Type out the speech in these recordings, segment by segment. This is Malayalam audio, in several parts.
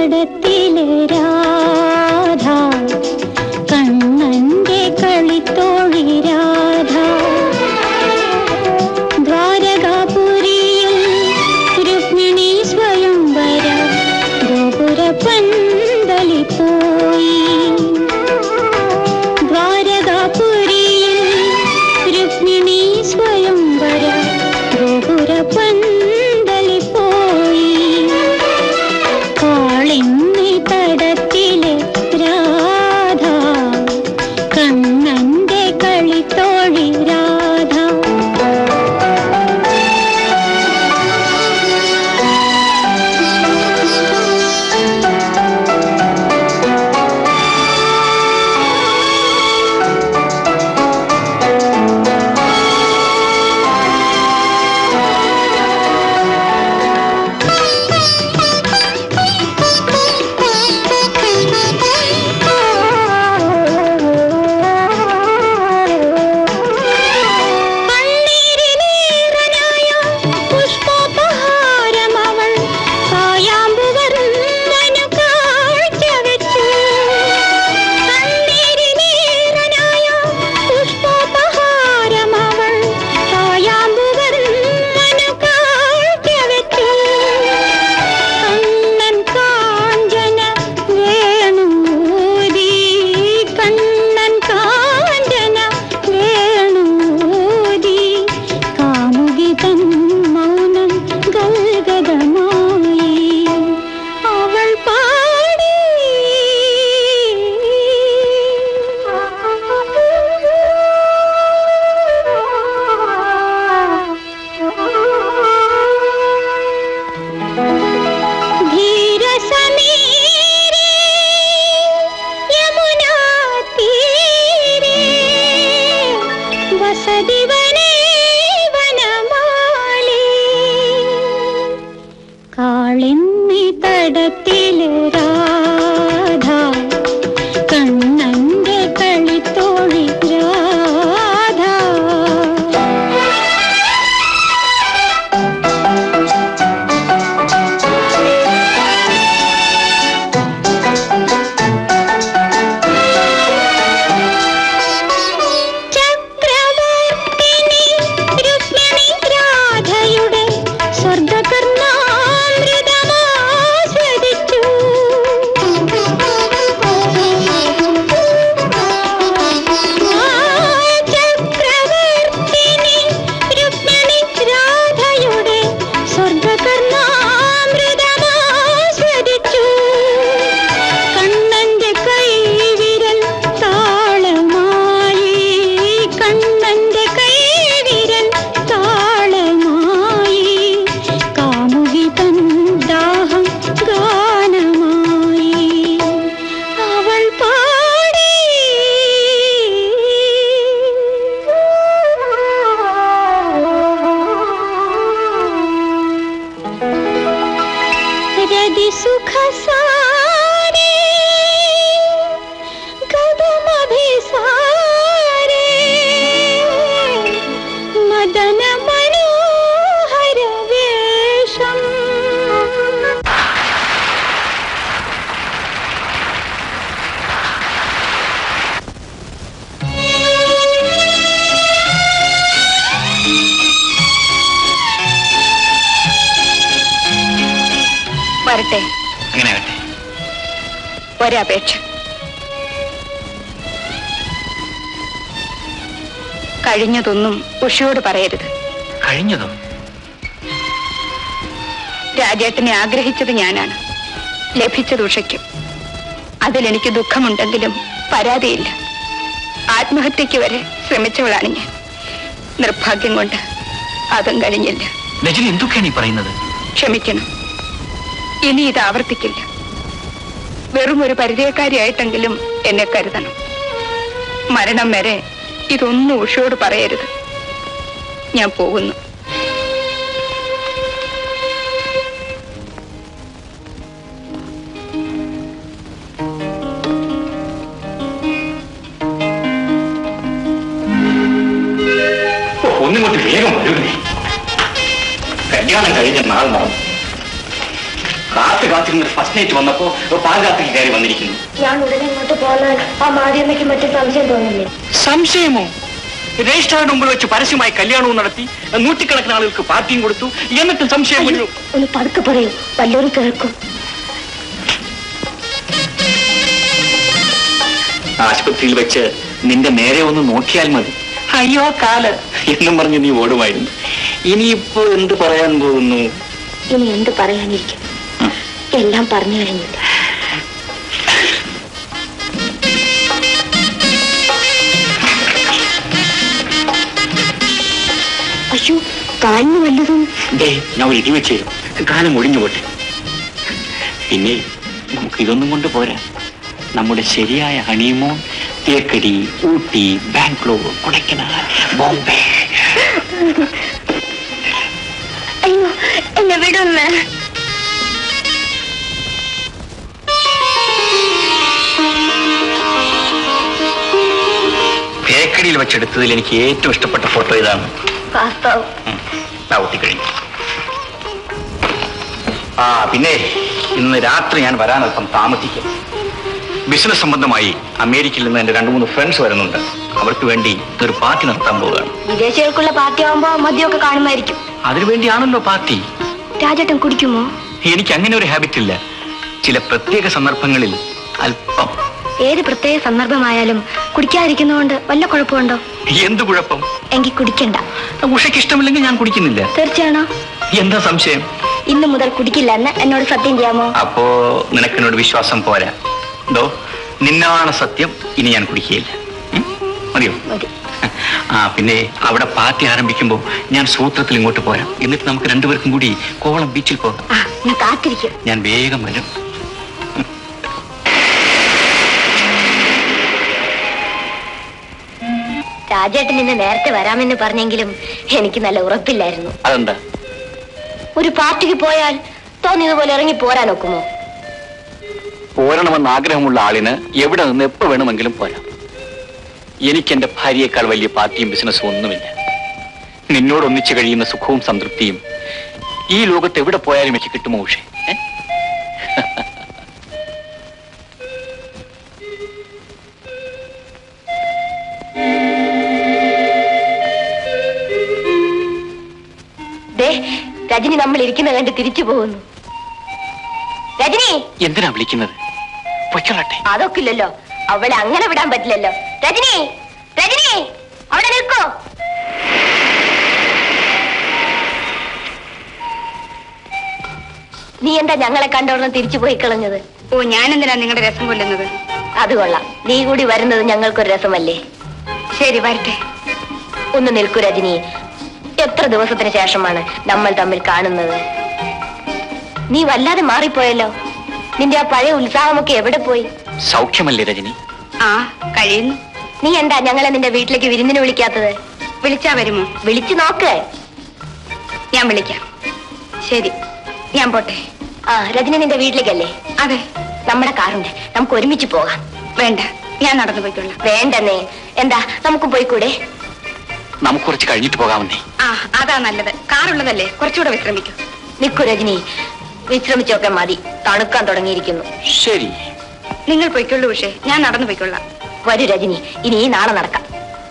തടത്തിലെ രാധ കണ്ണന്റെ കളിത്തോഴി രാധ ദ്വാരകാപുരിയിൽ രുക്മിണി സ്വയംവര ഗോപുര പന്തലി പോയി ദ്വാരകാപുരിയിൽ രുക്മിണി സ്വയംവര ഗോപുര പന്തലി പോയി കാളിന്നി തടത്തിലെ രാധ കണ്ണന്റെ കളിത്തോഴി രാധ കണ്ണീരിലേറനായ പുഷ്പോപഹാരമവൾ കായാമ്പുവർണ്ണനു കാഴ്ചവെച്ചു. കണ്ണീരിലേറനായ പുഷ്പോപഹാരമവൾ കായാമ്പുവർണ്ണനു കാഴ്ചവെച്ചു. കണ്ണൻ കാഞ്ചന വേണൂതി കണ്ണൻ കാഞ്ചന വേണൂതി കാമുകിതൻ മൗനം ഗൽഗതമായി അവൾ പാടി ധീരസമീരേ യമുനാ തീരേ വസതി വനേ വനമാലി കാളിന്നി തടത്തിലെ രാധ കണ്ണന്റെ കളിത്തോഴി രാധ ചക്രവർത്തിനി രുക്മിണി രാധയുടെ സ്വർഗകർണാമൃതമാസ്വദിച്ചു ആ ചക്രവർത്തിനി രുക്മിണി രാധയുടെ സ്വർഗകർണാമൃതമാസ്വദിച്ചു കണ്ണന്റെ കൈവിരൽ താളമായി കണ്ണന്റെ കൈവിരൽ താളമായി കാമുകി തൻ ദാഹം ഗാനമായി അവൾ പാടി രതി സുഖ സാരേ കദമഭിസാരേ മദന മനോഹര വേഷം വരട്ടെ അങ്ങനെ ആകട്ടെ ഒരപേക്ഷ കഴിഞ്ഞതൊന്നും ഉഷയോട് പറയരുത് കഴിഞ്ഞതും രാജേട്ടനെ ആഗ്രഹിച്ചത് ഞാനാണ് ലഭിച്ചത് ഉഷയ്ക്കും അതിലെനിക്ക് ദുഃഖമുണ്ടെങ്കിലും പരാതിയില്ല ആത്മഹത്യക്ക് വരെ ശ്രമിച്ചവളാണ് ഞാൻ നിർഭാഗ്യം കൊണ്ട് അതും കഴിഞ്ഞില്ല രജനി എന്തൊക്കെയാണ് ഈ പറയുന്നത് ക്ഷമിക്കണം ഇനി ഇത് ആവർത്തിക്കില്ല വെറും ഒരു പരിചയക്കാരിയായിട്ടെങ്കിലും എന്നെ കരുതണം മരണം വരെ ഇതൊന്നും ഉഷയോട് പറയരുത് ഞാൻ പോകുന്നു ഒന്നിങ്ങോട്ട് വേഗം വരൂ നീ കല്യാണം കഴിഞ്ഞ നാൾ നടന്നു കാത്ത കാത്തു കാത്തിരുന്നൊരു ഫസ്റ്റ് നൈറ്റ് വന്നപ്പോ പാൽകാത്തിൽ കയറി വന്നിരിക്കുന്നു ഞാൻ ഉടനെ ഇങ്ങോട്ട് പോന്നാൽ ആ മാരിയമ്മയ്ക്ക് മറ്റു സംശയം തോന്നില്ലേ സംശയമോ രജിസ്ട്രാറുടെ മുമ്പിൽ വെച്ച് പരസ്യമായി കല്യാണവും നടത്തി നൂറ്റിക്കണക്കിന് ആളുകൾക്ക് പാർട്ടിയും കൊടുത്തു എന്നിട്ട് സംശയം വരും ഒന്ന് പതുക്കെ പറയൂ വല്ലവരും കേൾക്കും ആശുപത്രിയിൽ വെച്ച് നിന്റെ നേരെ ഒന്ന് നോക്കിയാൽ മതി അയ്യോ കാല് എന്നും പറഞ്ഞ് നീ ഓടുമായിരുന്നു ഇനിയിപ്പോ എന്ത് പറയാൻ പോകുന്നു ഇനി എന്ത് പറയാനിരിക്കും എല്ലാം പറഞ്ഞു കഴിഞ്ഞില്ല അയ്യോ കാലിന് വല്ലതും ദേ ഞാൻ ഒരു ഇടി വെച്ച് തരും കാലം ഒടിഞ്ഞു പോട്ടെ പിന്നെ നമുക്ക് ഇതൊന്നും കൊണ്ട് പോരാ നമ്മുടെ ശരിയായ ഹണിമൂൺ തേക്കടി ഊട്ടി ബാംഗ്ലൂർ കൊടൈക്കനാൽ ബോംബെ അയ്യോ എന്നെ വിടുന്ന തേക്കടിയിൽ വെച്ചെടുത്തതിൽ എനിക്ക് ഏറ്റവും ഇഷ്ടപ്പെട്ട ഫോട്ടോ ഇതാണ് വാസ്തവം കഴിഞ്ഞു ആ പിന്നെ ഇന്ന് രാത്രി ഞാൻ വരാൻ അല്പം താമസിക്കും ബിസിനസ് സംബന്ധമായി അമേരിക്കയിൽ നിന്ന് എന്റെ രണ്ടു മൂന്ന് ഫ്രണ്ട്സ് വരുന്നുണ്ട് അവർക്ക് വേണ്ടി ഒരു പാർട്ടി നടത്താൻ പോവുകയാണ് വിദേശികൾക്കുള്ള പാർട്ടി ആവുമ്പോ മദ്യമൊക്കെ കാണുമായിരിക്കും അതിനുവേണ്ടിയാണല്ലോ പാർട്ടി രാജേട്ടൻ കുടിക്കുമോ എനിക്ക് അങ്ങനെ ഒരു ഹാബിറ്റ് ഇല്ല ചില പ്രത്യേക സന്ദർഭങ്ങളിൽ അല്പം ഏത് പ്രത്യേക സന്ദർഭമായാലും കുടിക്കാതിരിക്കുന്നതുകൊണ്ട് വല്ല കുഴപ്പമുണ്ടോ എന്ത് കുഴപ്പം എങ്കിൽ കുടിക്കണ്ട ഉഷയ്ക്ക് ഇഷ്ടമില്ലെങ്കിൽ ഞാൻ കുടിക്കുന്നില്ല തീർച്ചയാണോ എന്താ സംശയം ഇന്നു മുതൽ കുടിക്കില്ല എന്ന് എന്നോട് സത്യം ചെയ്യാമോ അപ്പോ നിനക്കെന്നോട് വിശ്വാസം പോരാ എന്തോ നിന്നാണ് സത്യം ഇനി ഞാൻ കുടിക്കുകയില്ല ഉം? മതിയോ മതി ആ പിന്നെ അവിടെ പാർട്ടി ആരംഭിക്കുമ്പോൾ ഞാൻ സൂത്രത്തിൽ ഇങ്ങോട്ട് പോരാം എന്നിട്ട് നമുക്ക് രണ്ടുപേർക്കും കൂടി കോവളം ബീച്ചിൽ പോകാം ആ ഞാൻ കാത്തിരിക്കും ഞാൻ വേഗം വരും രാജേട്ടൻ ഇന്ന് നേരത്തെ വരാമെന്ന് പറഞ്ഞെങ്കിലും എനിക്ക് നല്ല ഉറപ്പില്ലായിരുന്നു അതെന്താ ഒരു പാർട്ടിക്ക് പോയാൽ തോന്നിയതുപോലെ ഇറങ്ങി പോരാൻ ഒക്കുമോ പോരണമെന്ന് ആഗ്രഹമുള്ള ആളിന് എവിടെ നിന്ന് എപ്പോ വേണമെങ്കിലും പോരാം എനിക്ക് എന്റെ ഭാര്യയേക്കാൾ വലിയ പാർട്ടിയും ബിസിനസ്സും ഒന്നുമില്ല നിന്നോട് ഒന്നിച്ചു കഴിയുന്ന സുഖവും സംതൃപ്തിയും ഈ ലോകത്ത് എവിടെ പോയാലും എനിക്ക് കിട്ടുമോ ഉഷേ ഏ? ദേ രജനി നമ്മൾ ഇരിക്കുന്ന കണ്ട് തിരിച്ചു പോകുന്നു രജനി എന്തിനാ വിളിക്കുന്നത് പൊയ്ക്കൊള്ളട്ടെ അതൊക്കെ ഇല്ലല്ലോ അവളെ അങ്ങനെ വിടാൻ പറ്റില്ലല്ലോ രജനി രജനി അവിടെ നിൽക്കോ നീ എന്താ ഞങ്ങളെ കണ്ടോടണം തിരിച്ചു പോയി കളഞ്ഞത് ഓ ഞാനെന്തിനാ നിങ്ങളുടെ രസം കൊല്ലുന്നത് അത് കൊള്ളാം നീ കൂടി വരുന്നത് ഞങ്ങൾക്കൊരു രസമല്ലേ ശരി വരട്ടെ ഒന്ന് നിൽക്കൂ രജനി എത്ര ദിവസത്തിന് ശേഷമാണ് നമ്മൾ തമ്മിൽ കാണുന്നത് നീ വല്ലാതെ മാറിപ്പോയല്ലോ നിന്റെ ആ പഴയ ഉത്സാഹമൊക്കെ എവിടെ പോയി സൗഖ്യമല്ലേ രജനി ആ കഴിയുന്നു നീ എന്താ ഞങ്ങളെ നിന്റെ വീട്ടിലേക്ക് വിരുന്നിന് വിളിക്കാത്തത് വിളിച്ചാ വരുമോ വിളിച്ചു നോക്ക് ഞാൻ വിളിക്കാം ശരി ഞാൻ പോട്ടെ ആ രജനി നിന്റെ വീട്ടിലേക്കല്ലേ അതെ നമ്മുടെ കാറുണ്ട് നമുക്ക് ഒരുമിച്ച് പോകാം വേണ്ട ഞാൻ നടന്നു പോയിക്കൊള്ളാം വേണ്ടെന്നേ എന്താ നമുക്ക് പോയിക്കൂടെ നമുക്ക് കുറച്ച് കഴിഞ്ഞിട്ട് പോകാമെന്നേ ആ അതാ നല്ലത് കാറുള്ളതല്ലേ കുറച്ചുകൂടെ വിശ്രമിക്കൂ നിക്കു രജനി വിശ്രമിച്ചൊക്കെ മതി തണുക്കാൻ തുടങ്ങിയിരിക്കുന്നു ശരി നിങ്ങൾ പൊയ്ക്കൊള്ളൂ പക്ഷേ ഞാൻ നടന്നു പോയിക്കൊള്ളാം വരൂ രജനി ഇനി ഈ നാളെ നടക്കാം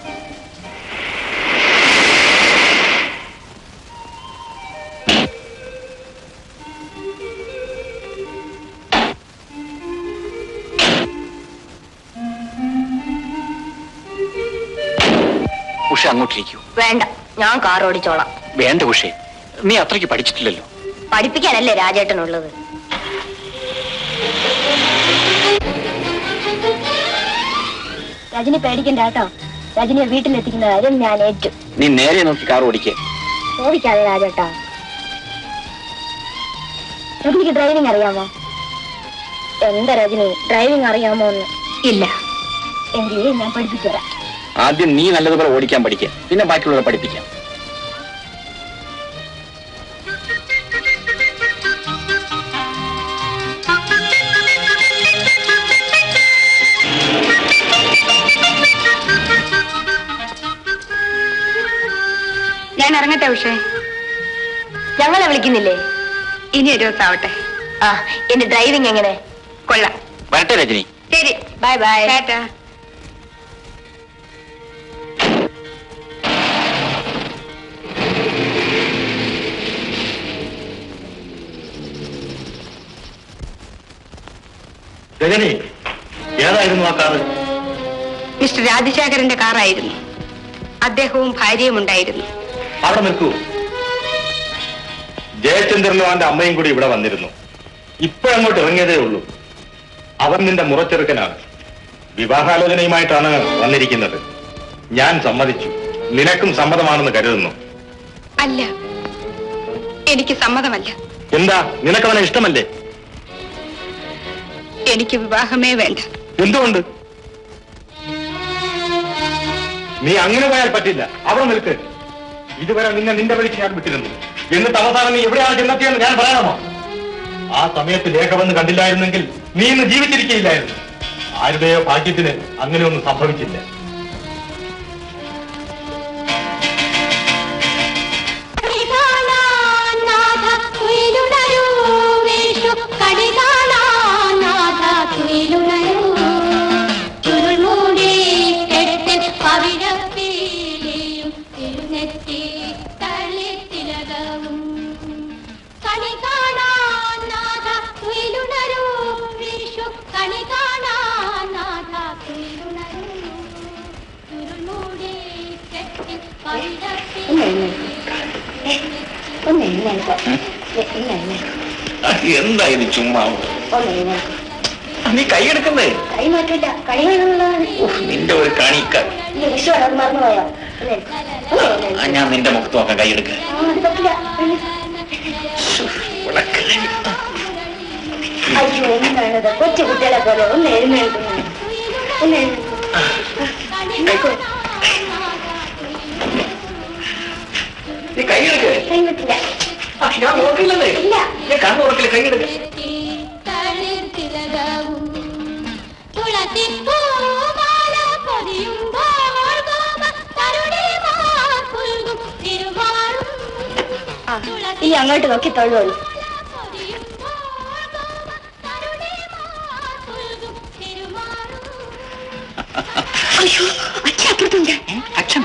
ഉഷ അങ്ങോട്ടിരിക്കൂ വേണ്ട ഞാൻ കാർ ഓടിച്ചോളാം വേണ്ട ഉഷേ നീ അത്രയ്ക്ക് പഠിച്ചിട്ടില്ലല്ലോ പഠിപ്പിക്കാനല്ലേ രാജേട്ടനുള്ളത് രജനി പേടിക്കണ്ട കേട്ടോ രജനിയെ വീട്ടിലെത്തിക്കുന്ന കാര്യം ഞാൻ ഏറ്റു നീ നേരെ നോക്കി കാർ ഓടിക്കേ ചോദിക്കാതെ രാജേട്ടാ രജനിക്ക് ഡ്രൈവിംഗ് അറിയാമോ എന്താ രജനി ഡ്രൈവിംഗ് അറിയാമോ എന്ന് ഇല്ല എങ്കിൽ ഞാൻ പഠിപ്പിച്ചു തരാം ആദ്യം നീ നല്ലതുപോലെ ഓടിക്കാൻ പഠിക്കുക പിന്നെ ബാക്കിയുള്ളവരെ പഠിപ്പിക്കാം ഞാൻ ഇറങ്ങട്ടെ പക്ഷേ ഞങ്ങളെ വിളിക്കുന്നില്ലേ ഇനി ഒരു ദിവസം ആവട്ടെ ആ എന്റെ ഡ്രൈവിംഗ് എങ്ങനെ കൊള്ളാം വരട്ടെ രജനി ശരി ബൈ ബൈ ടാറ്റാ രജനി ഏതായിരുന്നു ആ കാറ് മിസ്റ്റർ രാജശേഖരന്റെ കാറായിരുന്നു അദ്ദേഹവും ഭാര്യയും ഉണ്ടായിരുന്നു അവിടെ നിൽക്കൂ ജയചന്ദ്രനും അവന്റെ അമ്മയും കൂടി ഇവിടെ വന്നിരുന്നു ഇപ്പോഴങ്ങോട്ട് ഇറങ്ങിയതേ ഉള്ളൂ അവൻ നിന്റെ മുറച്ചെറുക്കനാണ് വിവാഹാലോചനയുമായിട്ടാണ് വന്നിരിക്കുന്നത് ഞാൻ സമ്മതിച്ചു നിനക്കും സമ്മതമാണെന്ന് കരുതുന്നു അല്ല എനിക്ക് സമ്മതമല്ല എന്താ നിനക്കവനെ ഇഷ്ടമല്ലേ എനിക്ക് വിവാഹമേ വേണ്ട എന്തുകൊണ്ട് നീ അങ്ങനെ പോയാൽ പറ്റില്ല അവിടെ നിൽക്ക് ഇതുവരെ നിന്നെ നിന്റെ വഴിക്ക് ഞാൻ വിട്ടിരുന്നു എന്നിട്ട് അവസാനം നീ എവിടെയാണ് ചെന്നെത്തിയെന്ന് ഞാൻ പറയണമോ ആ സമയത്ത് രേഖ വന്ന് കണ്ടില്ലായിരുന്നെങ്കിൽ നീ ഇന്ന് ജീവിച്ചിരിക്കുകയില്ലായിരുന്നു ആരുടെയോ ഭാഗ്യത്തിന് അങ്ങനെയൊന്നും സംഭവിച്ചില്ല എന്താ ഇത് ചുമ്മാ നീ കൈയെടുക്കുന്നേ കൈ മാറ്റില്ല കൈ വേണമെന്നുള്ളതാണ് നിന്റെ ഒരു കാണിക്ക വിഷമാണ് അത് മറന്നുപോയോ ആ, ഞാൻ നിന്റെ മുഖത്ത് നോക്കാം കൈയെടുക്ക അത് പറ്റില്ല അയ്യോ എന്താണത് കൊച്ചു കുട്ടികളെ പോലെ ഒന്ന് എഴുന്നേൽക്കുന്നു ഒന്ന് എഴുന്നേൽക്കുന്നു നീ കൈയെടുക്ക് കൈ പറ്റില്ല ആ, ഞാൻ നോക്കില്ലല്ലേ ഇല്ല. ഞാൻ കണ്ണു നോക്കില്ല കൈയെടുക്ക ഈ അങ്ങോട്ട് നോക്കി തൊഴുള്ളൂ അയ്യോ അച്ഛ അപ്പുറത്തുണ്ട് അച്ഛൻ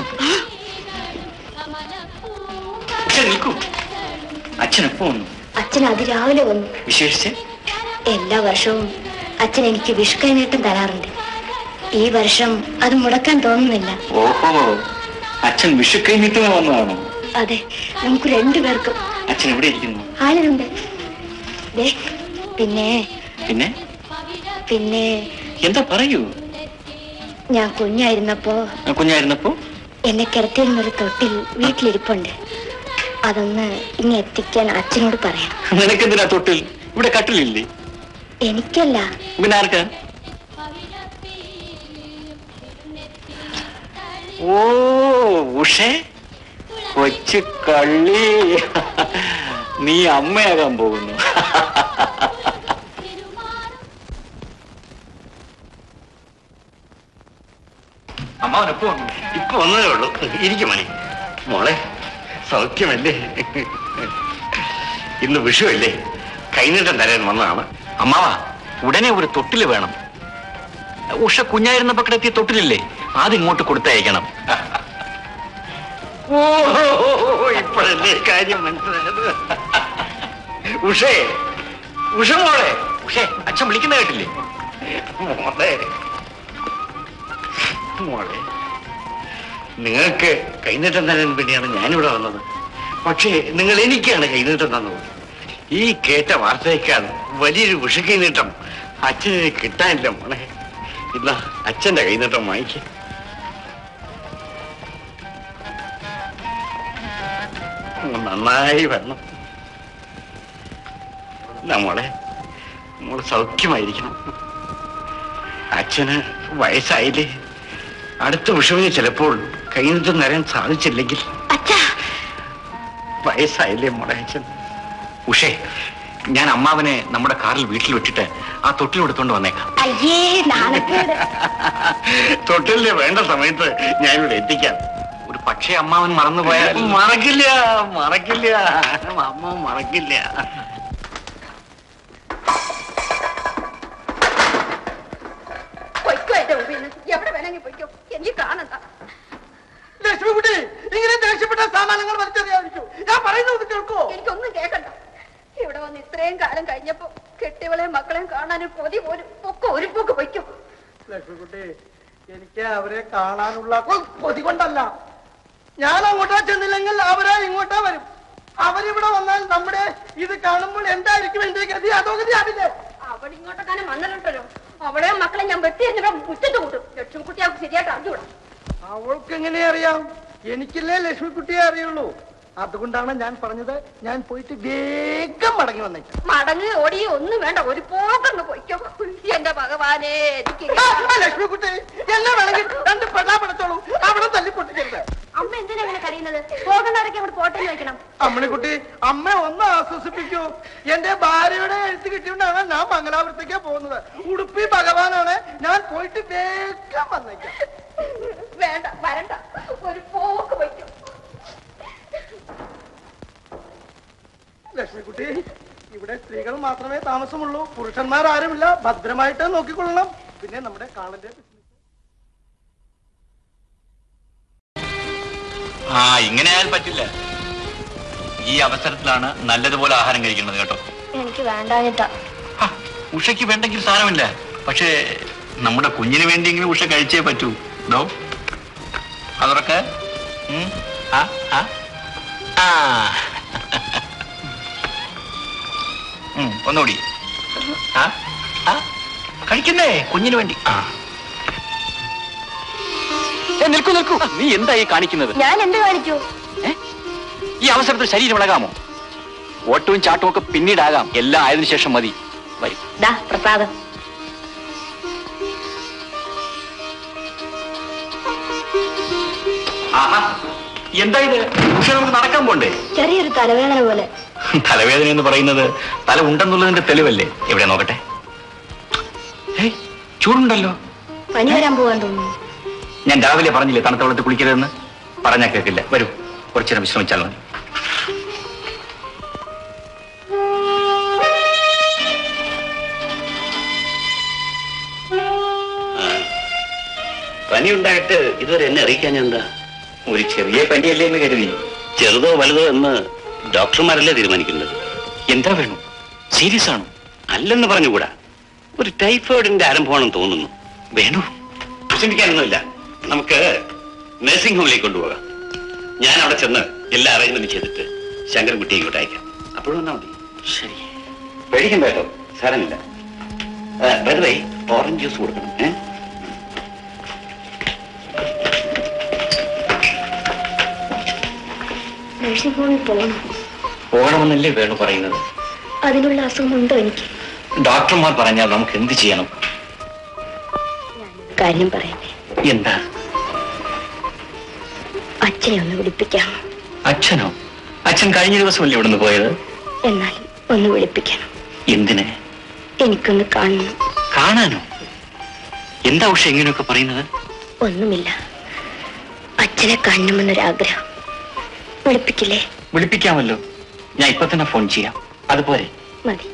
അച്ഛൻ നിൽക്കൂ അച്ഛൻ എപ്പോ വന്നു അച്ഛൻ അതിരാവിലെ വന്നു വിശേഷിച്ച് എല്ലാ വർഷവും അച്ഛൻ എനിക്ക് വിഷുക്കൈനീട്ടം തരാറുണ്ട് ഈ വർഷം അത് മുടക്കാൻ തോന്നുന്നില്ല ഓഹോ അച്ഛൻ വിഷുക്കൈ നീട്ടുന്ന വന്നതാണോ അതെ നമുക്ക് രണ്ടുപേർക്കും അച്ഛൻ എവിടെ ഇരിക്കുന്നു ആളുണ്ട് ദേ പിന്നെ പിന്നെ പിന്നെ എന്താ പറയൂ ഞാൻ കുഞ്ഞായിരുന്നപ്പോ ആ കുഞ്ഞായിരുന്നപ്പോ എന്നെ കിടത്തിയിരുന്നൊരു തൊട്ടിൽ വീട്ടിലിരിപ്പുണ്ട് അതൊന്ന് ഇനി എത്തിക്കാൻ അച്ഛനോട് പറയാം നിനക്കെന്തിനാ തൊട്ടിൽ ഇവിടെ കട്ടിലില്ലേ എനിക്കല്ല പിന്നെ ആർക്കാ ഓ ഉഷേ കൊച്ചു കള്ളി നീ അമ്മയാകാൻ പോകുന്നു അമ്മാവനെപ്പോ വന്നു ഇപ്പൊ വന്നതേ ഉള്ളൂ ഇരിക്കും മണി മോളെ സൗഖ്യമല്ലേ ഇന്ന് വിഷുവല്ലേ കൈനീട്ടം തരാൻ വന്നതാണ് അമ്മാവ ഉടനെ ഒരു തൊട്ടില് വേണം ഉഷ കുഞ്ഞായിരുന്നപ്പോ കിടത്തിയ തൊട്ടിലില്ലേ അത് ഇങ്ങോട്ട് കൊടുത്തയക്കണം ഓ ഇപ്പോഴല്ലേ കാര്യം മനസ്സിലായത് ഉഷേ ഉഷ മോളെ ഉഷേ അച്ഛൻ വിളിക്കുന്ന കേട്ടില്ലേ മോളെ മോളെ നിങ്ങൾക്ക് കൈനീട്ടം തരാൻ വേണ്ടിയാണ് ഞാനിവിടെ വന്നത് പക്ഷേ നിങ്ങൾ എനിക്കാണ് കൈനീട്ടം തന്നത് ഈ കേട്ട വാർത്തയേക്കാൾ വലിയൊരു ഉഷ കൈനീട്ടം അച്ഛന് കിട്ടാനില്ല മോളെ ഇല്ല അച്ഛന്റെ കൈനീട്ടം വാങ്ങിക്ക നന്നായി വരണം ഇല്ല മോളെ മോള് സൗഖ്യമായിരിക്കണം അച്ഛന് വയസ്സായില്ലേ അടുത്ത വിഷുവിന് ചിലപ്പോൾ കൈനീട്ടം തരാൻ സാധിച്ചില്ലെങ്കിൽ അച്ഛാ വയസ്സായില്ലേ മോളെ അച്ഛൻ ഉഷേ ഞാൻ അമ്മാവനെ നമ്മുടെ കാറിൽ വീട്ടിൽ വിട്ടിട്ട് ആ തൊട്ടിൽ എടുത്തോണ്ട് വന്നേക്കാം അയ്യേ നാണക്കേട് തൊട്ടിലിന് വേണ്ട സമയത്ത് ഞാനിവിടെ എത്തിക്കാം ഒരു പക്ഷേ അമ്മാവൻ മറന്നുപോയാൽ മറക്കില്ല മറക്കില്ല അമ്മ മറക്കില്ല എന്റെ മുമ്പിൽ നിന്ന് എവിടെ വേണമെങ്കിൽ പോയിക്കോ എനിക്ക് കാണണ്ട ലക്ഷ്മിക്കുട്ടി ഇങ്ങനെ ദേഷ്യപ്പെട്ട സാമാനങ്ങൾ വലിച്ചെറിയാതിരിക്കും ഞാൻ പറയുന്നത് കേൾക്കോ എനിക്കൊന്നും കേൾക്കണ്ട ഇവിടെ വന്ന് ഇത്രയും കാലം കഴിഞ്ഞപ്പോ കെട്ടികളെയും മക്കളെയും കാണാനും കൊതി പോലും ഒക്കെ ഒരു പോക്ക് വയ്ക്കോ ലക്ഷ്മിക്കുട്ടി എനിക്ക് അവരെ കാണാനുള്ള കൊ- കൊതി കൊണ്ടല്ല ഞാൻ അങ്ങോട്ടാ ചെന്നില്ലെങ്കിൽ അവരെ ഇങ്ങോട്ടാ വരും അവരിവിടെ വന്നാൽ നമ്മുടെ ഇത് കാണുമ്പോൾ എന്തായിരിക്കും എന്റെ ഗതി അതോ ഗതി ആവില്ലേ അവൾ ഇങ്ങോട്ടൊക്കെ വന്നിട്ടുണ്ടല്ലോ അവളെയും മക്കളെ ഞാൻ വെട്ടി എന്നിട്ട് മുറ്റത്ത് കൂട്ടും ലക്ഷ്മിക്കുട്ടി അവൾക്ക് ശരിയായിട്ട് അറിഞ്ഞുകൂടാ അവൾക്ക് എങ്ങനെ അറിയാം എനിക്കില്ലേ ലക്ഷ്മിക്കുട്ടിയെ അറിയുള്ളൂ അതുകൊണ്ടാണ് ഞാൻ പറഞ്ഞത് ഞാൻ പോയിട്ട് വേഗം മടങ്ങി വന്നേക്കാം മടങ്ങി ഓടി ഒന്നും വേണ്ട ഒരു പോക്കങ്ങ് പൊയ്ക്കോ എന്റെ ഭഗവാനെ എനിക്ക് ആ, ആ, ലക്ഷ്മിക്കുട്ടി എന്നെ വേണമെങ്കിൽ രണ്ട് പെടാ പടത്തോളൂ അവിടെ തല്ലി പൊട്ടിക്കരുത് അമ്മ എന്തിനാ അങ്ങനെ കരയുന്നത് പോകുന്നവരൊക്കെ അങ്ങോട്ട് പോട്ടെന്ന് വെക്കണം അമ്മണിക്കുട്ടി അമ്മ ഒന്ന് ആശ്വസിപ്പിക്കൂ എന്റെ ഭാര്യയുടെ എഴുത്ത് കിട്ടിയോണ്ടാണ് ഞാൻ മംഗലാപുരത്തേക്ക് പോകുന്നത് ഉടുപ്പി ഭഗവാനാണ് ഞാൻ പോയിട്ട് വേഗം വന്നേക്കാം വേണ്ട വരണ്ട ഒരു പോക്ക് വയ്ക്കും ലക്ഷ്മിക്കുട്ടി ഇവിടെ സ്ത്രീകൾ മാത്രമേ താമസമുള്ളൂ പുരുഷന്മാർ ആരുമില്ല ഭദ്രമായിട്ട് നോക്കിക്കൊള്ളണം പിന്നെ നമ്മുടെ കാളന്റെ ആ ഇങ്ങനെ ആയാൽ പറ്റില്ല ഈ അവസരത്തിലാണ് നല്ലതുപോലെ ആഹാരം കഴിക്കുന്നത് കേട്ടോ എനിക്ക് വേണ്ടാഞ്ഞിട്ടാ ആ, ഉഷയ്ക്ക് വേണ്ടെങ്കിൽ സാരമില്ല പക്ഷേ നമ്മുടെ കുഞ്ഞിന് വേണ്ടിയെങ്കിലും ഉഷ കഴിച്ചേ പറ്റൂ ഡോ അതൊക്കെ ഉം, ആ, ആ, ആ. ഉം, ഒന്നുകൂടി ആ, ആ, കഴിക്കുന്നേ കുഞ്ഞിന് വേണ്ടി ആ ഏ, നിൽക്കൂ നിൽക്കൂ നീ എന്തായി കാണിക്കുന്നത് ഞാൻ എന്ത് കാണിച്ചു ഏ? ഈ അവസരത്തിൽ ശരീരം ഇളകാമോ ഓട്ടവും ചാട്ടവും ഒക്കെ പിന്നീടാകാം എല്ലാം ആയതിനു ശേഷം മതി വരും ദാ പ്രസാദം ആഹാ എന്താ ഇത് പക്ഷെ നമുക്ക് നടക്കാൻ പോണ്ടേ ചെറിയൊരു തലവേദന പോലെ തലവേദന എന്ന് പറയുന്നത് തല ഉണ്ടെന്നുള്ളതിന്റെ തെളിവല്ലേ എവിടെ നോക്കട്ടെ ഏയ് ചൂടുണ്ടല്ലോ പനി വരാൻ പോകാൻ തോന്നുന്നു ഞാൻ രാവിലെ പറഞ്ഞില്ലേ തണുത്ത വെള്ളത്തിൽ കുളിക്കരുതെന്ന് പറഞ്ഞാൽ കേൾക്കില്ല വരൂ കുറച്ചു നേരം വിശ്രമിച്ചാൽ മതി പനി ഉണ്ടായിട്ട് ഇതുവരെ എന്നെ അറിയിക്കാൻ എന്താ ഒരു ചെറിയ പനിയല്ലേ എന്ന് കരുതി ചെറുതോ വലുതോ എന്ന് ഡോക്ടർമാരല്ലേ തീരുമാനിക്കുന്നത് എന്താ വേണു സീരിയസ് ആണോ അല്ലെന്ന് പറഞ്ഞുകൂടാ ഒരു ടൈഫോയിഡിന്റെ ആരംഭമാണെന്ന് തോന്നുന്നു വേണു വിഷമിക്കാനൊന്നുമില്ല നമുക്ക് നഴ്സിംഗ് ഹോമിലേക്ക് കൊണ്ടുപോകാം ഞാൻ അവിടെ ചെന്ന് എല്ലാ അറേഞ്ച്മെന്റും ചെയ്തിട്ട് ശങ്കരൻകുട്ടിയെ ഇങ്ങോട്ട് അയക്കാം അപ്പോഴും വന്നാൽ മതി ശരി പേടിക്കണ്ട കേട്ടോ സാരമില്ല വെറുതെ ഓറഞ്ച് ജ്യൂസ് കൊടുക്കണം ഏ നഴ്സിംഗ് ഹോമിൽ പോകണം പോകണമെന്നല്ലേ വേണു പറയുന്നത് അതിനുള്ള അസുഖമുണ്ടോ എനിക്ക് ഡോക്ടർമാർ പറഞ്ഞാൽ നമുക്ക് എന്ത് ചെയ്യണം കാര്യം പറയട്ടെ എന്താ അച്ഛനെ ഒന്ന് വിളിപ്പിക്കാം അച്ഛനോ അച്ഛൻ കഴിഞ്ഞ ദിവസമല്ലേ ഇവിടുന്ന് പോയത് എന്നാൽ ഒന്ന് വിളിപ്പിക്കണം എന്തിന് എനിക്കൊന്ന് കാണണം കാണാനോ എന്താ ഉഷ ഇങ്ങനെയൊക്കെ പറയുന്നത് ഒന്നുമില്ല അച്ഛനെ കാണണമെന്നൊരാഗ്രഹം വിളിപ്പിക്കില്ലേ വിളിപ്പിക്കാമല്ലോ ഞാൻ ഇപ്പൊ തന്നെ ഫോൺ ചെയ്യാം അതുപോലെ മതി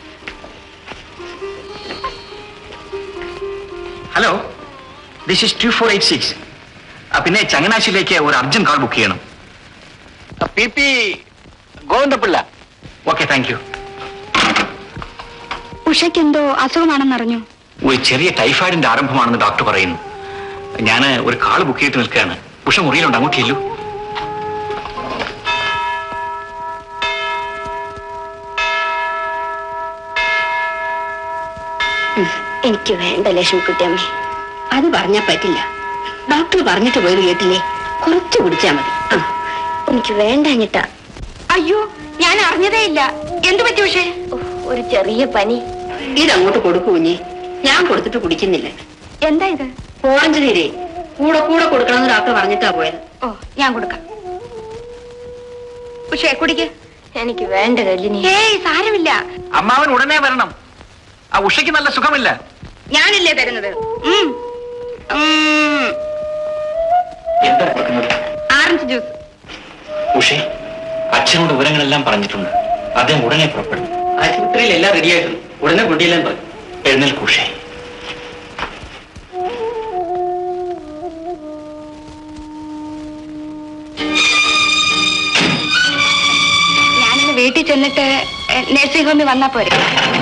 hello this is two four eight six പിന്നെ ചങ്ങനാശ്ശേരിയിലേക്ക് ഒരു അർജന്റ് കാൾ ബുക്ക് ചെയ്യണം P P Govindapillai okay thank you ഉഷയ്ക്ക് എന്തോ അസുഖമാണെന്നറിഞ്ഞു ഒരു ചെറിയ ടൈഫോയിഡിന്റെ ആരംഭമാണെന്ന് ഡോക്ടർ പറയുന്നു ഞാൻ ഒരു കാൾ ബുക്ക് ചെയ്തിട്ട് നിൽക്കുകയാണ് ഉഷ മുറിയിലുണ്ട് അങ്ങോട്ട് ചെല്ലു എനിക്ക് വേണ്ട ലക്ഷ്മിക്കുട്ടിയമ്മേ അത് പറഞ്ഞാ പറ്റില്ല ഡോക്ടർ പറഞ്ഞിട്ട് പോയത് കേട്ടില്ലേ കുറച്ച് കുടിച്ചാ മതി ആ, എനിക്ക് വേണ്ടാഞ്ഞിട്ടാ അയ്യോ ഞാൻ അറിഞ്ഞതേ ഇല്ല എന്തു പറ്റി ഉഷേ ഉഫ്, ഒരു ചെറിയ പനി ഇതങ്ങോട്ട് കൊടുക്കൂ കുഞ്ഞെ ഞാൻ കൊടുത്തിട്ട് കുടിക്കുന്നില്ല എന്താ ഇത് ഓറഞ്ച് നീരേ കൂടെ കൂടെ കൊടുക്കണമെന്ന് ഡോക്ടർ പറഞ്ഞിട്ടാ പോയത് ഓ ഞാൻ കൊടുക്കാം ഉഷേ കുടിക്ക് എനിക്ക് വേണ്ട രജനി ഏയ് സാരമില്ല അമ്മാവൻ ഉടനെ വരണം ആ ഉഷയ്ക്ക് നല്ല സുഖമില്ല ഞാനില്ലേ തരുന്നത് ഉം. ഉം. എന്താ കൊടുക്കുന്നത് ആറഞ്ച് ജ്യൂസ് ഉഷേ അച്ഛനോട് വിവരങ്ങളെല്ലാം പറഞ്ഞിട്ടുണ്ട് അദ്ദേഹം ഉടനെ പുറപ്പെടും ആശുപത്രിയിൽ എല്ലാം റെഡിയായിട്ടുണ്ട് ഉടനെ കൊണ്ടില്ലാൻ പറഞ്ഞു എഴുന്നേൽക്ക് ഉഷേ കഴിഞ്ഞിട്ട് നഴ്സിംഗ് ഹോമിൽ വന്നാ പോരെ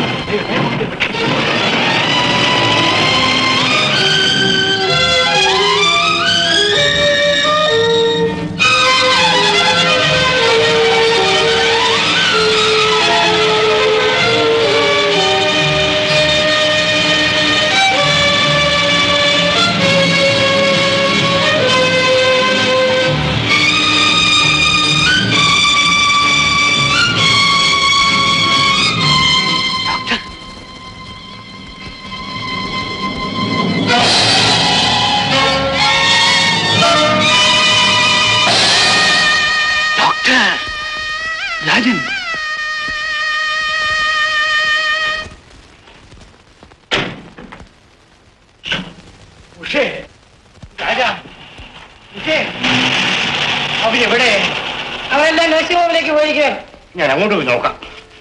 ഡോക്ടർ രാജൻ ഉഷേ രാജ ഉഷേ അവരെവിടെ അവരെല്ലാം നഴ്സിംഗ് ഹോമിലേക്ക് പോയിരിക്കുക ഞാൻ അങ്ങോട്ട് പോയി നോക്കാം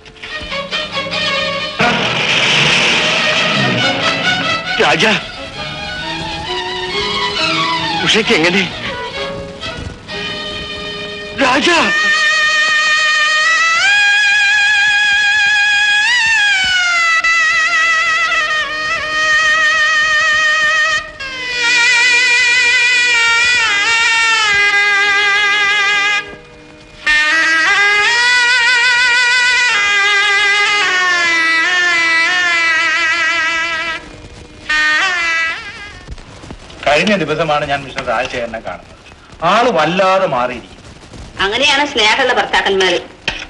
രാജ ഉഷയ്ക്ക് എങ്ങനെ രാജ കഴിഞ്ഞ ദിവസമാണ് ഞാൻ മിസ്റ്റർ രാജശേഖരനെ കാണുന്നത് ആള് വല്ലാതെ മാറിയിരിക്കും അങ്ങനെയാണ് സ്നേഹമുള്ള ഭർത്താക്കന്മാര്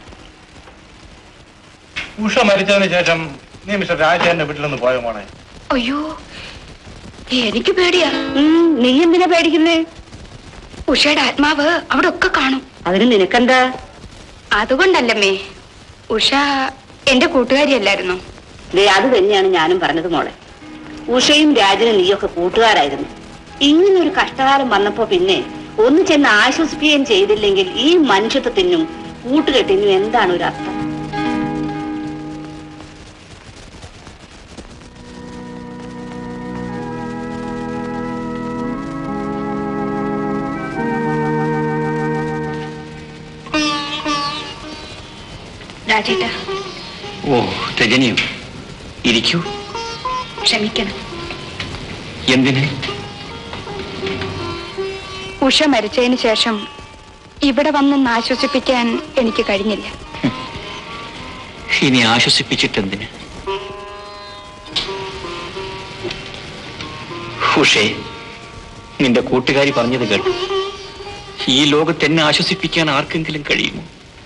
ഉഷ മരിച്ചതിന് ശേഷം നീ മിസ്റ്റർ രാജശേഖരന്റെ വീട്ടിൽ നിന്ന് പോയ മോളെ അയ്യോ എനിക്ക് പേടിയാ നീ എന്തിനാ പേടിക്കുന്നേ ഉഷയുടെ ആത്മാവ് അവിടെ ഒക്കെ കാണും അതിന് നിനക്കെന്താ അതുകൊണ്ടല്ലമ്മേ ഉഷ എന്റെ കൂട്ടുകാരിയല്ലായിരുന്നു അത് തന്നെയാണ് ഞാനും പറഞ്ഞത് മോളെ ഉഷയും രാജനും നീയൊക്കെ കൂട്ടുകാരായിരുന്നു ഇങ്ങനെ ഒരു കഷ്ടകാലം വന്നപ്പോ പിന്നെ ഒന്ന് ചെന്ന് ആശ്വസിപ്പിക്കുകയും ചെയ്തില്ലെങ്കിൽ ഈ മനുഷ്യത്വത്തിനും കൂട്ടുകെട്ടിനും എന്താണ് ഒരു അർത്ഥം രാജേട്ടാ ഓ രജനിയോ ഇരിക്കൂ ക്ഷമിക്കണം എന്തിന് ഉഷ മരിച്ചതിന് ശേഷം ഇവിടെ വന്നൊന്ന് ആശ്വസിപ്പിക്കാൻ എനിക്ക് കഴിഞ്ഞില്ല ഇനി ആശ്വസിപ്പിച്ചിട്ടെന്തിന് ഉഷേ നിന്റെ കൂട്ടുകാരി പറഞ്ഞത് കേട്ടു ഈ ലോകത്ത് എന്നെ ആശ്വസിപ്പിക്കാൻ ആർക്കെങ്കിലും കഴിയുമോ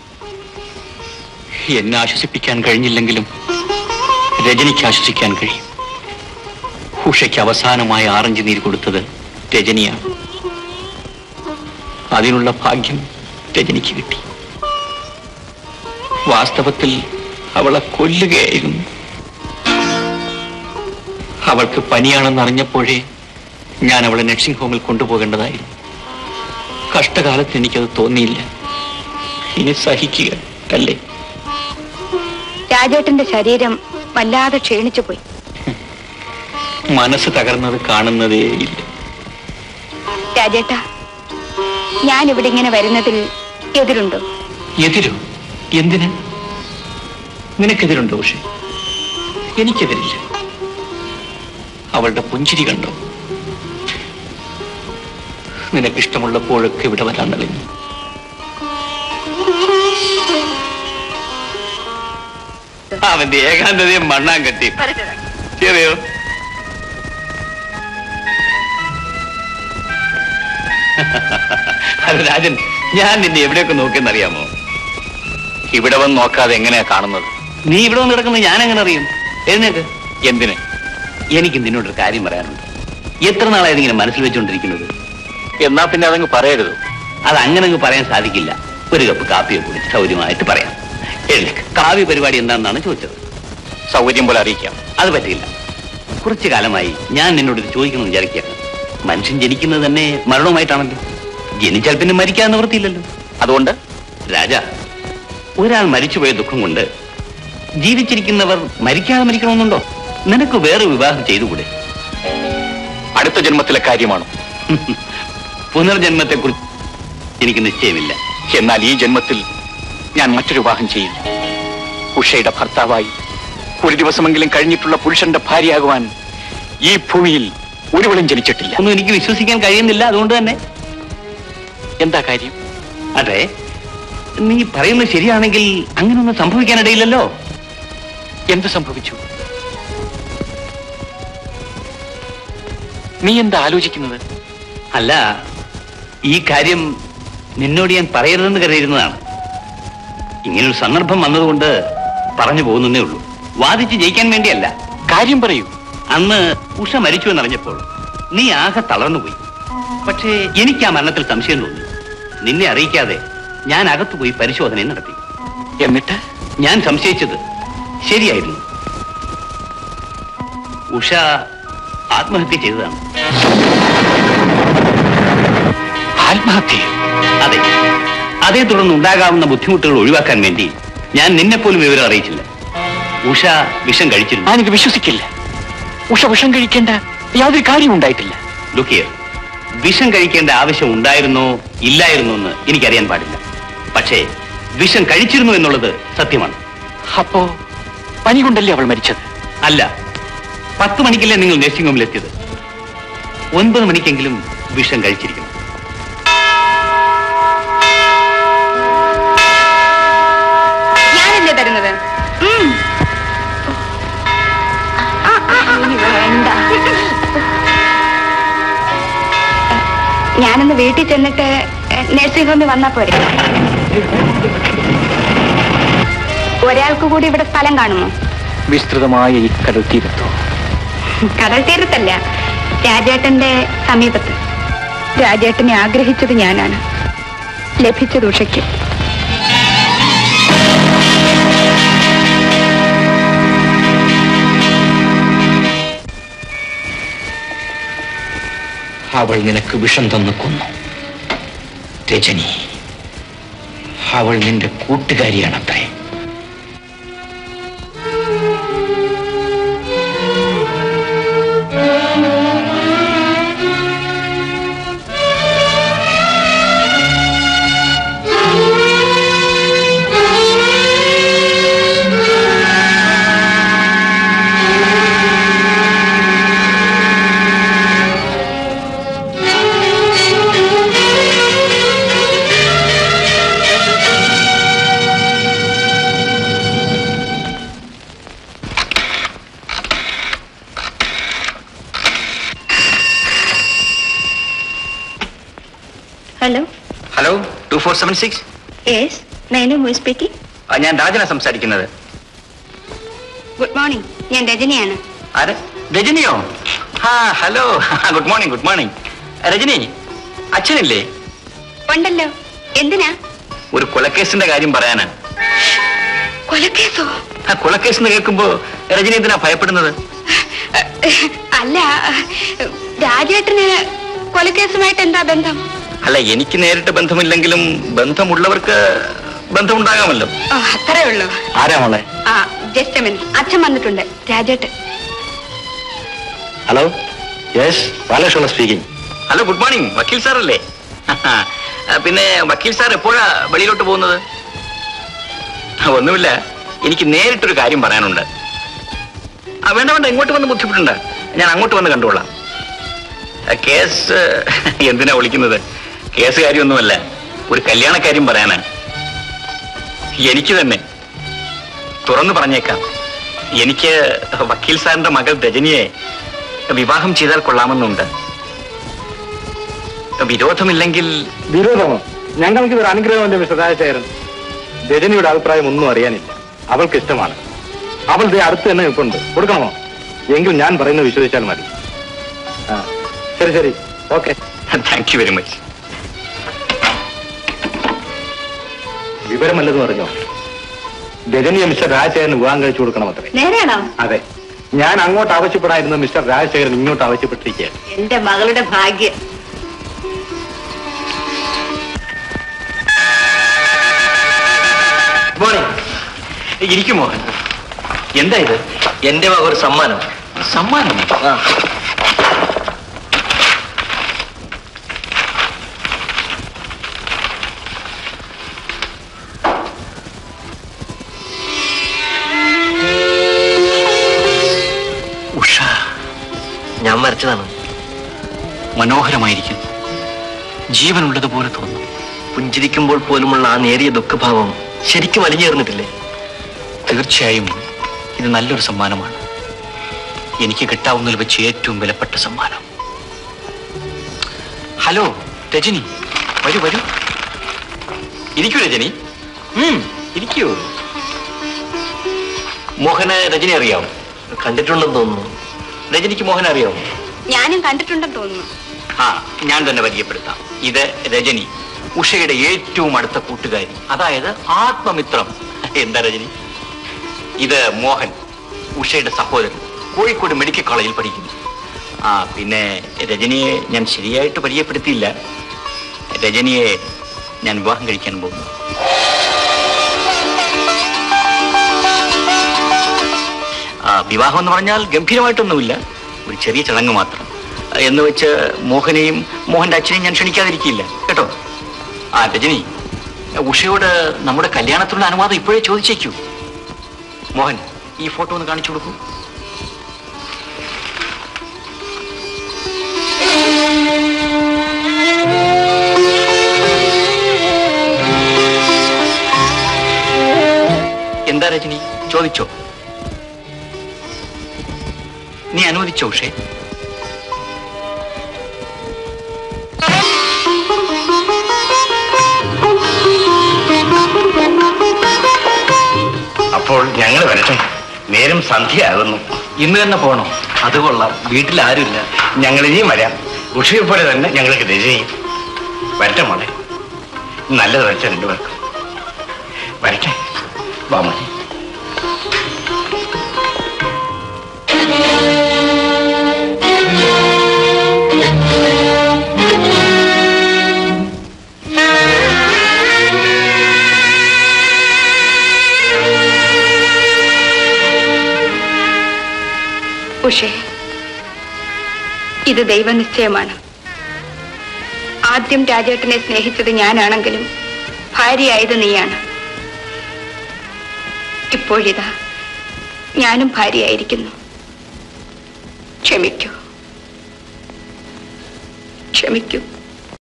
എന്നെ ആശ്വസിപ്പിക്കാൻ കഴിഞ്ഞില്ലെങ്കിലും രജനിക്ക് ആശ്വസിക്കാൻ കഴിയും ഉഷയ്ക്ക് അവസാനമായി ആറഞ്ച് നീര് കൊടുത്തത് രജനിയാണ് അതിനുള്ള ഭാഗ്യം രജനിക്ക് കിട്ടി വാസ്തവത്തിൽ അവളെ കൊല്ലുകയായിരുന്നു അവൾക്ക് പനിയാണെന്ന് അറിഞ്ഞപ്പോഴേ ഞാൻ അവളെ നഴ്സിംഗ് ഹോമിൽ കൊണ്ടുപോകേണ്ടതായിരുന്നു കഷ്ടകാലത്ത് എനിക്കത് തോന്നിയില്ല ഇനി സഹിക്കുക അല്ലേ രാജേട്ടന്റെ ശരീരം വല്ലാതെ ക്ഷീണിച്ചു പോയി മനസ്സ് തകർന്നത് കാണുന്നതേ ഇല്ല രാജേട്ട ഞാൻ ഇവിടെ ഇങ്ങനെ വരുന്നതിൽ എതിരുണ്ടോ എതിരോ എന്തിന് നിനക്കെതിരുണ്ടോ പക്ഷെ എനിക്കെതിരില്ല അവളുടെ പുഞ്ചിരി കണ്ടോ നിനക്കിഷ്ടമുള്ളപ്പോഴൊക്കെ ഇവിടെ വരാൻ തെളിഞ്ഞു അവന്റെ ഏകാന്തതയും മണ്ണാൻ കെട്ടി ചെറിയോ അത് രാജൻ ഞാൻ നിന്നെ എവിടെയൊക്കെ നോക്കിയെന്നറിയാമോ ഇവിടെ വന്ന് നോക്കാതെ എങ്ങനെയാ കാണുന്നത് നീ ഇവിടെ വന്ന് കിടക്കുന്നത് ഞാൻ എങ്ങനെ അറിയും എഴുന്നേക്ക് എന്തിന് എനിക്ക് നിന്നോടൊരു കാര്യം പറയാനുണ്ട് എത്ര നാളായത് ഇങ്ങനെ മനസ്സിൽ വെച്ചുകൊണ്ടിരിക്കുന്നത് എന്നാ പിന്നെ അതങ്ങ് പറയരുത് അത് അങ്ങനെ അങ്ങ് പറയാൻ സാധിക്കില്ല ഒരു കപ്പ് കാപ്പിയെ കുടിച്ച് സൗകര്യമായിട്ട് പറയാം എഴുന്നേക്ക് കാവ്യ പരിപാടി എന്താണെന്നാണ് ചോദിച്ചത് സൗകര്യം പോലെ അറിയിക്കാം അത് പറ്റില്ല കുറച്ചു കാലമായി ഞാൻ നിന്നോട് ഇത് ചോദിക്കണം വിചാരിക്കുകയാണ് മനുഷ്യൻ ജനിക്കുന്നത് തന്നെ മരണവുമായിട്ടാണല്ലോ ജനിച്ചാൽ പിന്നെ മരിക്കാൻ നിവൃത്തിയില്ലല്ലോ അതുകൊണ്ട് രാജ ഒരാൾ മരിച്ചുപോയ ദുഃഖം കൊണ്ട് ജീവിച്ചിരിക്കുന്നവർ മരിക്കാതെ മരിക്കണമെന്നുണ്ടോ നിനക്ക് വേറെ വിവാഹം ചെയ്തുകൂടെ അടുത്ത ജന്മത്തിലെ കാര്യമാണോ പുനർജന്മത്തെ കുറിച്ച് എനിക്ക് നിശ്ചയമില്ല എന്നാൽ ഈ ജന്മത്തിൽ ഞാൻ മറ്റൊരു വിവാഹം ചെയ്യില്ല ഉഷയുടെ ഭർത്താവായി ഒരു ദിവസമെങ്കിലും കഴിഞ്ഞിട്ടുള്ള പുരുഷന്റെ ഭാര്യയാകുവാൻ ഈ ഭൂമിയിൽ ഒരുവളും ജനിച്ചിട്ടില്ല ഒന്നും എനിക്ക് വിശ്വസിക്കാൻ കഴിയുന്നില്ല അതുകൊണ്ട് തന്നെ എന്താ കാര്യം അതെ നീ പറയുന്നത് ശരിയാണെങ്കിൽ അങ്ങനെയൊന്നും സംഭവിക്കാനിടയില്ലല്ലോ എന്ത് സംഭവിച്ചു നീ എന്താ ആലോചിക്കുന്നത് അല്ല ഈ കാര്യം നിന്നോട് ഞാൻ പറയരുതെന്ന് കരുതിയിരുന്നതാണ് ഇങ്ങനൊരു സന്ദർഭം വന്നതുകൊണ്ട് പറഞ്ഞു പോകുന്നേ ഉള്ളൂ വാദിച്ച് ജയിക്കാൻ വേണ്ടിയല്ല കാര്യം പറയൂ അന്ന് ഉഷ മരിച്ചു എന്നറിഞ്ഞപ്പോൾ നീ ആകെ തളർന്നുപോയി പക്ഷേ എനിക്ക് ആ മരണത്തിൽ സംശയം തോന്നി നിന്നെ അറിയിക്കാതെ ഞാൻ അകത്തു പോയി പരിശോധനയും നടത്തി എന്നിട്ട് ഞാൻ സംശയിച്ചത് ശരിയായിരുന്നു ഉഷ ആത്മഹത്യ ചെയ്തതാണ് ആത്മഹത്യ അതെ അതേ തുടർന്ന് ഉണ്ടാകാവുന്ന ബുദ്ധിമുട്ടുകൾ ഒഴിവാക്കാൻ വേണ്ടി ഞാൻ നിന്നെ പോലും വിവരം അറിയിച്ചില്ല ഉഷ വിഷം കഴിച്ചിരുന്നു ഞാനിത് വിശ്വസിക്കില്ല ഉഷ വിഷം കഴിക്കേണ്ട യാതൊരു കാര്യവും ഉണ്ടായിട്ടില്ല ലുക്കിയർ വിഷം കഴിക്കേണ്ട ആവശ്യം ഉണ്ടായിരുന്നോ ഇല്ലായിരുന്നോ എന്ന് എനിക്കറിയാൻ പാടില്ല പക്ഷേ വിഷം കഴിച്ചിരുന്നു എന്നുള്ളത് സത്യമാണ് അപ്പോ പനി കൊണ്ടല്ലേ അവൾ മരിച്ചത് അല്ല പത്ത് മണിക്കല്ലേ നിങ്ങൾ നഴ്സിംഗ് ഹോമിൽ എത്തിയത് ഒൻപത് മണിക്കെങ്കിലും വിഷം കഴിച്ചിരിക്കണം ഞാനല്ലേ തരുന്നത് ഉം. വേണ്ട ഞാനൊന്ന് വീട്ടിൽ ചെന്നിട്ട് നഴ്സിംഗ് ഹോമിൽ വന്നാ പോരെ ഒരാൾക്ക് കൂടി ഇവിടെ സ്ഥലം കാണുമോ വിസ്തൃതമായ ഈ കടൽ തീരത്തോ കടൽ തീരത്തല്ല രാജേട്ടന്റെ സമീപത്ത് രാജേട്ടനെ ആഗ്രഹിച്ചത് ഞാനാണ് ലഭിച്ചത് ഉഷയ്ക്ക് അവൾ നിനക്ക് വിഷം തന്നു കൊന്നു രജനി അവൾ നിന്റെ കൂട്ടുകാരിയാണത്രേ hello hello two four seven six yes മേനു ഹു സ്പീക്കിംഗ് ഞാൻ രാജന സംസാരിക്കുന്നത് ഗുഡ് മോർണിംഗ് ഞാൻ രജനിയാണ് ആര് രജനിയോ ആ hello good morning good morning Rajani അച്ഛനില്ലേ ഉണ്ടല്ലോ എന്തിനാ ഒരു കൊലക്കേസിന്റെ കാര്യം പറയാനാ കൊലക്കേസോ ആ കൊലക്കേസ് എന്ന് കേൾക്കുമ്പോ രജനി എന്തിനാ ഭയപ്പെടുന്നത് അല്ല രാജേട്ടന് കൊലക്കേസുമായിട്ട് എന്താ ബന്ധം അല്ല എനിക്ക് നേരിട്ട് ബന്ധമില്ലെങ്കിലും ബന്ധമുള്ളവർക്ക് ബന്ധമുണ്ടാകാമല്ലോ ഓ അത്രേ ഉള്ളൂ ആരാ മോളെ ആ ജസ്റ്റ് മിനിറ്റ് അച്ഛൻ വന്നിട്ടുണ്ട് രാജേട്ടൻ hello yes Balakrishna speaking hello good morning വക്കീൽ സാർ അല്ലേ പിന്നെ വക്കീൽ സാർ എപ്പോഴാ വെളിയിലോട്ട് പോകുന്നത് ആ, ഒന്നുമില്ല എനിക്ക് നേരിട്ടൊരു കാര്യം പറയാനുണ്ട് ആ വേണ്ട വേണ്ട ഇങ്ങോട്ട് വന്ന് ബുദ്ധിമുട്ടുണ്ട് ഞാൻ അങ്ങോട്ട് വന്ന് കണ്ടുകൊള്ളാം ആ, കേസ് എന്തിനാ വിളിക്കുന്നത് കേസ് കാര്യമൊന്നുമല്ല ഒരു കല്യാണക്കാര്യം പറയാനാണ് എനിക്ക് തന്നെ തുറന്നു പറഞ്ഞേക്കാം എനിക്ക് വക്കീൽ സാറിന്റെ മകൾ രജനിയെ വിവാഹം ചെയ്താൽ കൊള്ളാമെന്നുണ്ട് വിരോധമില്ലെങ്കിൽ വിരോധമോ ഞങ്ങൾക്ക് ഇതൊരു അനുഗ്രഹമല്ലേ മിസ്റ്റർ രാജശേഖരൻ രജനിയുടെ അഭിപ്രായം ഒന്നും അറിയാനില്ല അവൾക്ക് ഇഷ്ടമാണ് അവൾ ദേ അടുത്ത് തന്നെ നിൽപ്പുണ്ട് കൊടുക്കണമോ എങ്കിൽ ഞാൻ പറയുന്നത് വിശ്വസിച്ചാൽ മതി ആ ശരി ശരി okay thank you very much വിവരമല്ലെന്ന് പറഞ്ഞോ രജനിയെ മിസ്റ്റർ രാജശേഖരൻ വിവാഹം കഴിച്ചു കൊടുക്കണം അത്രേ നേരെയാണോ അതെ ഞാൻ അങ്ങോട്ട് ആവശ്യപ്പെടായിരുന്നു മിസ്റ്റർ രാജശേഖരൻ ഇങ്ങോട്ട് ആവശ്യപ്പെട്ടിരിക്കുകയാണ് എന്റെ മകളുടെ ഭാഗ്യം ഇരിക്കും മോഹൻ എന്താ ഇത് എന്റെ വക ഒരു സമ്മാനം സമ്മാനം ഞാൻ വരച്ചതാണ് മനോഹരമായിരിക്കുന്നു ജീവനുള്ളതുപോലെ തോന്നുന്നു പുഞ്ചിരിക്കുമ്പോൾ പോലുമുള്ള ആ നേരിയ ദുഃഖഭാവം ശരിക്കും അലിഞ്ഞേർന്നിട്ടില്ലേ തീർച്ചയായും ഇത് നല്ലൊരു സമ്മാനമാണ് എനിക്ക് കിട്ടാവുന്നതിൽ വെച്ച് ഏറ്റവും വിലപ്പെട്ട സമ്മാനം ഹലോ രജനി വരൂ വരൂ ഇരിക്കൂ രജനി ഉം, ഇരിക്കൂ മോഹന് രജനി അറിയാമോ കണ്ടിട്ടുണ്ടെന്ന് തോന്നുന്നു രജനിക്ക് മോഹൻ അറിയാമോ ഞാനും കണ്ടിട്ടുണ്ടെന്ന് തോന്നുന്നു ആ ഞാൻ തന്നെ പരിചയപ്പെടുത്താം ഇത് രജനി ഉഷയുടെ ഏറ്റവും അടുത്ത കൂട്ടുകാരി അതായത് ആത്മമിത്രം എന്താ രജനി ഇത് മോഹൻ ഉഷയുടെ സഹോദരൻ കോഴിക്കോട് മെഡിക്കൽ കോളേജിൽ പഠിക്കുന്നു ആ പിന്നെ രജനിയെ ഞാൻ ശരിയായിട്ട് പരിചയപ്പെടുത്തിയില്ല രജനിയെ ഞാൻ വിവാഹം കഴിക്കാൻ പോകുന്നു ആ, വിവാഹം എന്ന് പറഞ്ഞാൽ ഗംഭീരമായിട്ടൊന്നുമില്ല ഒരു ചെറിയ ചടങ്ങ് മാത്രം എന്ന് വെച്ച് മോഹനെയും മോഹന്റെ അച്ഛനെയും ഞാൻ ക്ഷണിക്കാതിരിക്കില്ല കേട്ടോ ആ രജനി ഉഷയോട് നമ്മുടെ കല്യാണത്തിനുള്ള അനുവാദം ഇപ്പോഴേ ചോദിച്ചേക്കൂ മോഹൻ ഈ ഫോട്ടോ ഒന്ന് കാണിച്ചു കൊടുക്കൂ എന്താ രജനി ചോദിച്ചോ നീ അനുവദിച്ചോ ഉഷേ അപ്പോൾ ഞങ്ങൾ വരട്ടെ നേരം സന്ധ്യയാകുന്നു ഇന്ന് തന്നെ പോകണം അത് കൊള്ളാം വീട്ടിൽ ആരുമില്ല ഞങ്ങൾ ഇനിയും വരാം ഉഷയെ പോലെ തന്നെ ഞങ്ങൾക്ക് രചനയും വരട്ടെ മോളെ നല്ലത് വരച്ച രണ്ടുപേർക്കും വരട്ടെ വാ മോനെ ഉഷേ ഇത് ദൈവനിശ്ചയമാണ് ആദ്യം രാജേട്ടനെ സ്നേഹിച്ചത് ഞാനാണെങ്കിലും ഭാര്യയായത് നീയാണ് ഇപ്പോഴിതാ ഞാനും ഭാര്യയായിരിക്കുന്നു ക്ഷമിക്കൂ ക്ഷമിക്കൂ